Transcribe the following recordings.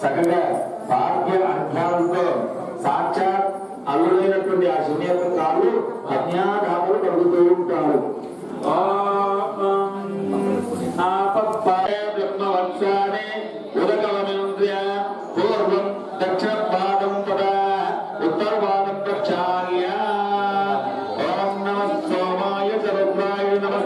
చక్కగా భాగ్య అజ్ఞానంతో సాక్షాత్ అల్లుడైనటువంటి ఆ శని యొక్క కాళ్ళు అజ్ఞానాలు కలుగుతూ ఉంటారు బ్రహ్మవర్షాన్ని ఉదకలమింద్రియ పూర్వం దక్షిణ పాదం పదా ఉత్తర పాదం ప్రక్షాళ్య ఓం నమ సోమాయ చరుద్రాయ నమ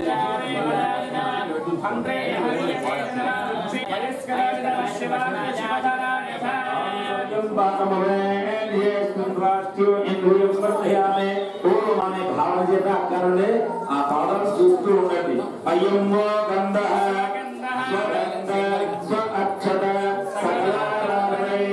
ఆ పాదాలు చూస్తూ ఉండండి అయ్యమ్మో గంధ స్వగంధ స్వఅక్షత సకలారాధనై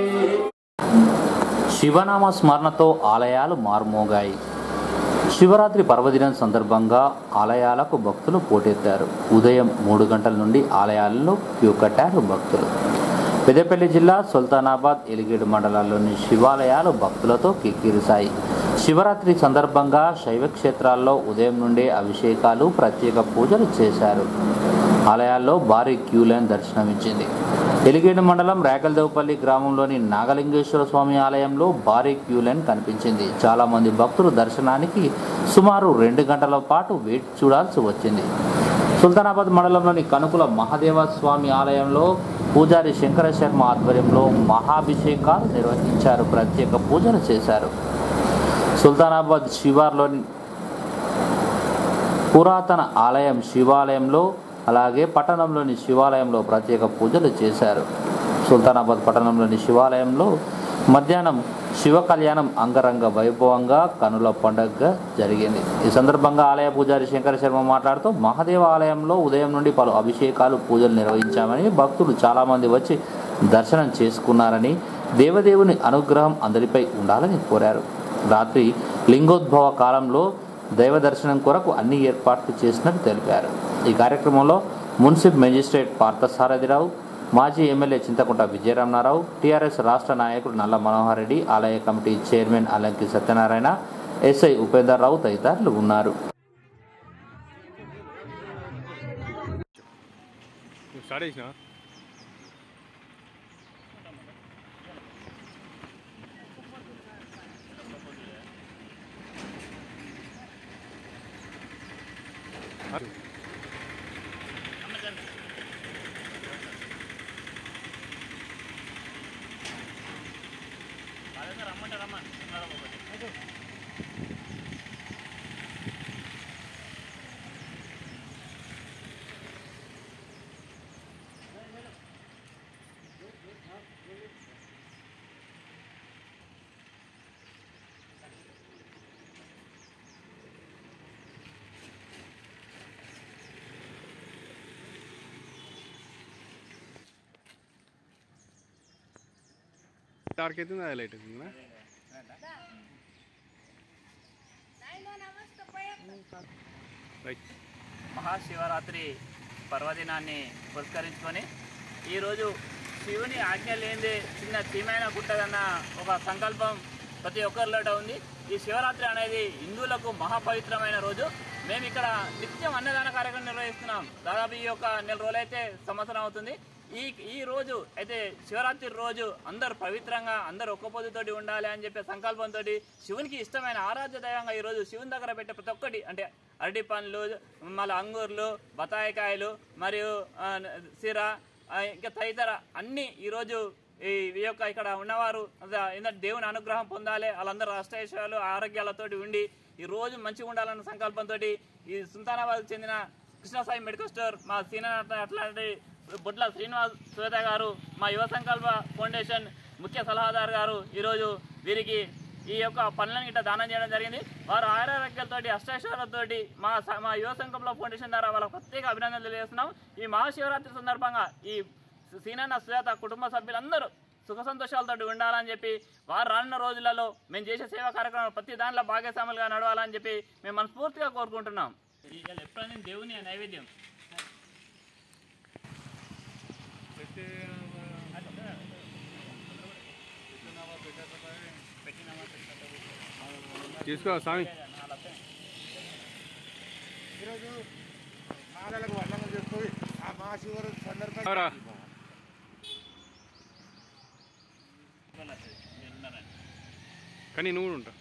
శివనామ స్మరణతో ఆలయాలు మార్మోగాయి శివరాత్రి పర్వదినం సందర్భంగా ఆలయాలకు భక్తులు పోటెత్తారు ఉదయం మూడు గంటల నుండి ఆలయాల్లో క్యూ కట్టారు భక్తులు పెద్దపల్లి జిల్లా సుల్తానాబాద్ ఎలిగేడు మండలాల్లోని శివాలయాలు భక్తులతో కిక్కిరిశాయి శివరాత్రి సందర్భంగా శైవ క్షేత్రాల్లో ఉదయం నుండే అభిషేకాలు ప్రత్యేక పూజలు చేశారు ఆలయాల్లో భారీ క్యూ లైన్ దర్శనమిచ్చింది ఎలిగేడు మండలం రేకలదేవపల్లి గ్రామంలోని నాగలింగేశ్వర స్వామి ఆలయంలో భారీ క్యూ లైన్ కనిపించింది చాలా మంది భక్తులు దర్శనానికి సుమారు రెండు గంటల పాటు వేచి చూడాల్సి వచ్చింది సుల్తానాబాద్ మండలంలోని కనుకుల మహాదేవ స్వామి ఆలయంలో పూజారి శంకర శర్మ ఆధ్వర్యంలో మహాభిషేకాలు నిర్వహించారు ప్రత్యేక పూజలు చేశారు సుల్తానాబాద్ శివార్లోని పురాతన ఆలయం శివాలయంలో అలాగే పట్టణంలోని శివాలయంలో ప్రత్యేక పూజలు చేశారు సుల్తానాబాద్ పట్టణంలోని శివాలయంలో మధ్యాహ్నం శివ కళ్యాణం అంగరంగ వైభవంగా కనుల పండుగగా జరిగింది ఈ సందర్భంగా ఆలయ పూజారి శంకర శర్మ మాట్లాడుతూ మహాదేవ ఆలయంలో ఉదయం నుండి పలు అభిషేకాలు పూజలు నిర్వహించామని భక్తులు చాలామంది వచ్చి దర్శనం చేసుకున్నారని దేవదేవుని అనుగ్రహం అందరిపై ఉండాలని కోరారు రాత్రి లింగోద్భవ కాలంలో దైవ దర్శనం కొరకు అన్ని ఏర్పాట్లు చేసినట్టు తెలిపారు ఈ కార్యక్రమంలో మున్సిప్ మెజిస్ట్రేట్ పార్థసారథిరావు మాజీ ఎమ్మెల్యే చింతకుంట విజయరమణారావు టీఆర్ఎస్ రాష్ట్ర నాయకుడు నల్ల మనోహర్ రెడ్డి ఆలయ committee chairman Alanki Satyanarayana SI Upender Rao తదితరులు ఉన్నారు స్టార్ట్ చేసిన డార్క్ అవుతుంది అది లైట్ అవుతుందా రైట్ మహాశివరాత్రి పర్వదినాన్ని పురస్కరించుకొని ఈరోజు శివుని ఆజ్ఞ లేనిదే చిన్న చీమైన గుట్టదన్న ఒక సంకల్పం ప్రతి ఒక్కరిలోట ఉంది ఈ శివరాత్రి అనేది హిందువులకు మహాపవిత్రమైన రోజు మేము ఇక్కడ నిత్యం అన్నదాన కార్యక్రమం నిర్వహిస్తున్నాం దాదాపు ఈ యొక్క నెల రోజులైతే సంవత్సరం అవుతుంది ఈ ఈ రోజు అయితే శివరాత్రి రోజు అందరు పవిత్రంగా అందరు ఒక్క పొద్దుతోటి ఉండాలి అని చెప్పే సంకల్పంతో శివునికి ఇష్టమైన ఆరాధ్య దైవంగా ఈ రోజు శివుని దగ్గర పెట్టే ప్రతి ఒక్కటి అంటే అరటి పండ్లు మళ్ళీ అంగూర్లు బతాయికాయలు మరియు ఆ, సిర ఆ, ఇంకా తదితర అన్ని ఈరోజు ఈ ఈ యొక్క ఇక్కడ ఉన్నవారు అద- ఏంటంటే దేవుని అనుగ్రహం పొందాలి వాళ్ళందరూ అష్టైశ్వర్యాలు ఆరోగ్యాలతోటి ఉండి ఈ రోజు మంచిగా ఉండాలన్న సంకల్పంతో ఈ సుల్తానాబాద్ చెందిన కృష్ణసాయి మెడికల్ స్టోర్ మా సీనియర్ అట్లాంటి బొడ్ల శ్రీనివాస్ శ్వేత గారు మా యువ సంకల్ప ఫౌండేషన్ ముఖ్య సలహాదారు గారు ఈరోజు వీరికి ఈ యొక్క పనులను ఇట్లా దానం చేయడం జరిగింది వారు ఆరోగ్యాలతోటి అష్టైశ్వర్యాలతోటి మా స- మా యువ సంకల్ప ఫౌండేషన్ ద్వారా వాళ్ళకి ప్రత్యేక అభినందనలు తెలియజేస్తున్నాం ఈ మహాశివరాత్రి సందర్భంగా ఈ సీనన్న సుజాత కుటుంబ సభ్యులందరూ సుఖ సంతోషాలతో ఉండాలని చెప్పి వారు రానున్న రోజులలో మేము చేసే సేవా కార్యక్రమం ప్రతి దాంట్లో భాగస్వాములుగా నడవాలని చెప్పి మేము మనస్ఫూర్తిగా కోరుకుంటున్నాం ఎప్పుడైనా దేవుని నైవేద్యం తీసుకో స్వామి ఈరోజు మాలలకు వర్ణంగా చేసుకొని ఆ మహాశివరాత్రి సందర్భంగా అవరా వస్తుంది మీరు ఉన్నారని కానీ నువ్వు కూడా ఉంటా